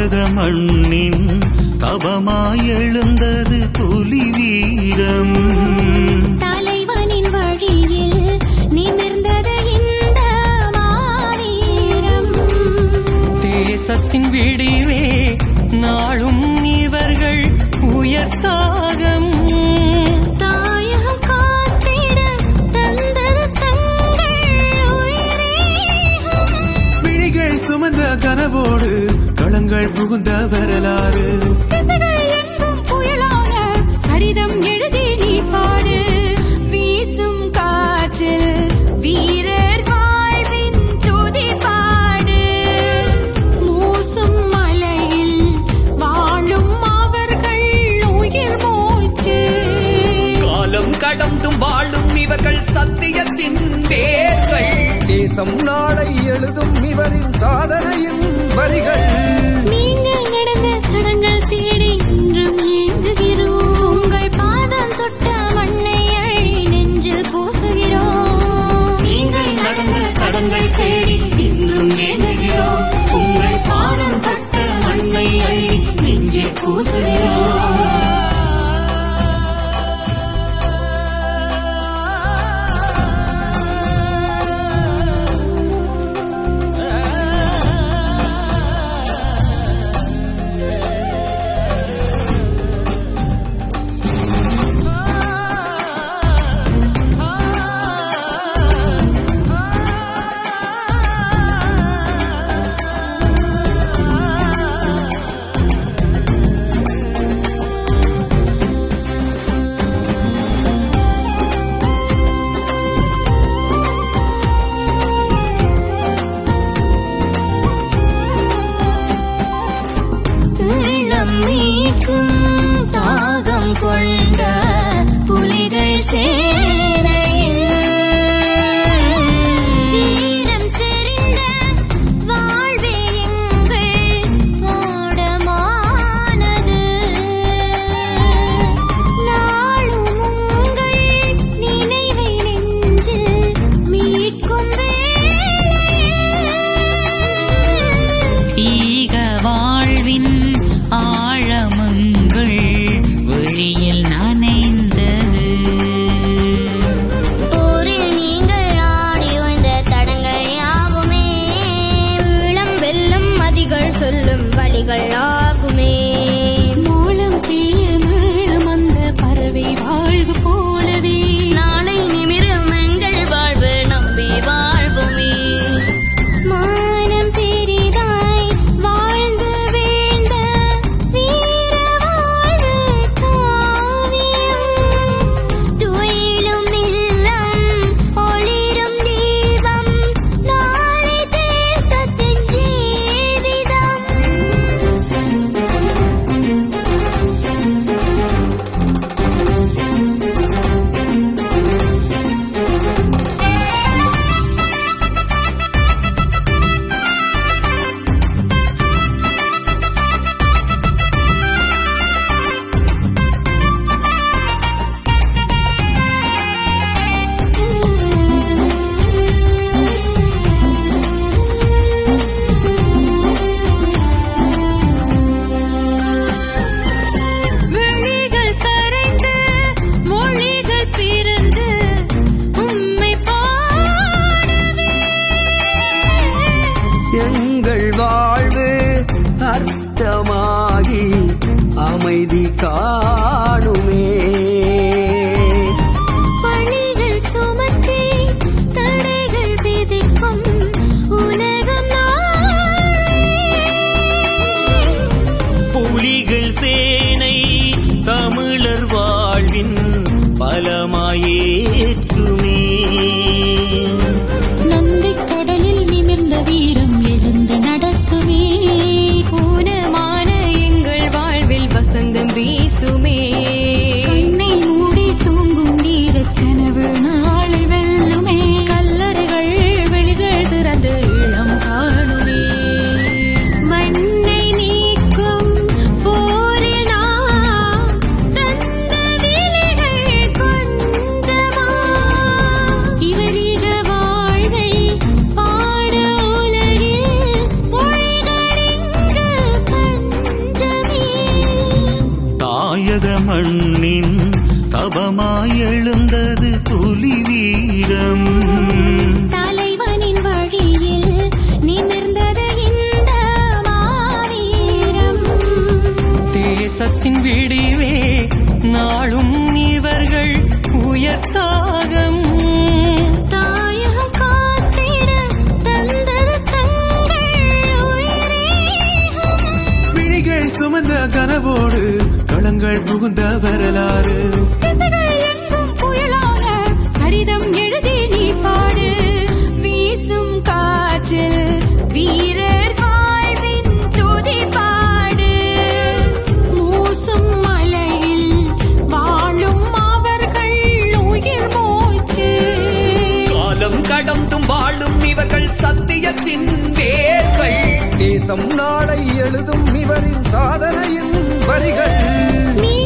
தாயக மண்ணின் தவமாய் எழுந்தது புலி வீரம் தலைவனின் வழியில் நிமிர்ந்தது இந்த மாவீரம் தேசத்தின் விடிவே நாளும் இவர்கள் உயர்த்தாகம் தாயகம் காத்திட தந்தது தங்கள் உயிரேகம் விழிகள் சுமந்த கனவோடு களங்கள் புகுந்த வரலாறு திசைகள் எங்கும் புயலான சரிதம் எழுதி நீ பாடு வீசும் காற்றில் வீரர் வாழ்வின் துதி பாடு மூசும் மலையில் வாழும் அவர்கள் உயிர் மூச்சு காலம் கடந்தும் வாழும் இவர்கள் சத்தியத்தின் வேர்கள் தேசம் நாளை எழுதும் இவரின் சாதனையின் வரிகள் நீங்கள் நடந்த தடங்கள் தேடி இன்றும் ஏங்குகிறோம் உங்கள் பாதம் தொட்ட மண்ணை அழி நெஞ்சில் பூசுகிறோம் நீங்கள் நடந்த தடங்கள் தேடி இன்றும் ஏங்குகிறோம் உங்கள் பாதம் தொட்ட மண்ணை அள்ளி நெஞ்சில் பூசுகிறோம் இளம் மீட்கும் தாகம் கொண்ட புலிகள் சேனையின் வீரம் செறிந்த வாழ்வே எங்கள் பாடமானது நாளும் உங்கள் நினைவை நெஞ்சில் மீட்கும் வேளையில் ஈக வாழ்வின் ஆழமங்கள் வழியில் நனைந்தது போரில் நீங்கள் ஆடி ஓய்ந்த தடங்கள் யாவுமே இளம் வெல்லும் மதிகள் சொல்லும் வழிகள் ஆகுமே மூலம் தீயில் மீளும் அந்த பறவை வாழ்வு போலவே நாளை நிமிரும் எங்கள் வாழ்வு நம்பி வாழ்வுமே மானம் பெரிதாய் வாழ்ந்து வீழ்ந்த வீர வாழ்வு காவியம் துயிலும் இல்லம் ஒளிரும் தீபம் நாளை தேசத்தின் ஜீவிதம் விழிகள் கரைந்து மொழிகள் பிறந்து உம்மை பாடவே எங்கள் வாழ்வு அர்த்தமாகி அமைதி காணுமே பணிகள் சுமத்தி தடைகள் விதிக்கும் உலகம் நாளே புலிகள் சேனை தமிழர் வாழ்வின் பலமாயேற்குமே நந்திக் கடலில் நிமிர்ந்த வீரம் எழுந்து நடக்குமே ஊனமான எங்கள் வாழ்வில் வசந்தம் வீசுமே சரித்திரம் எழுதி நீ பாடு வீசும் காற்றில் வீரர் வாழ்வின் துதி பாடு மூசும் மலையில் வாழும் அவர்கள் உயிர் மூச்சு காலம் கடந்தும் வாழும் இவர்கள் சத்தியத்தின் வேர்கள் தேசம் நாளை எழுதும் இவரின் சாதனையின் வரிகள் நீ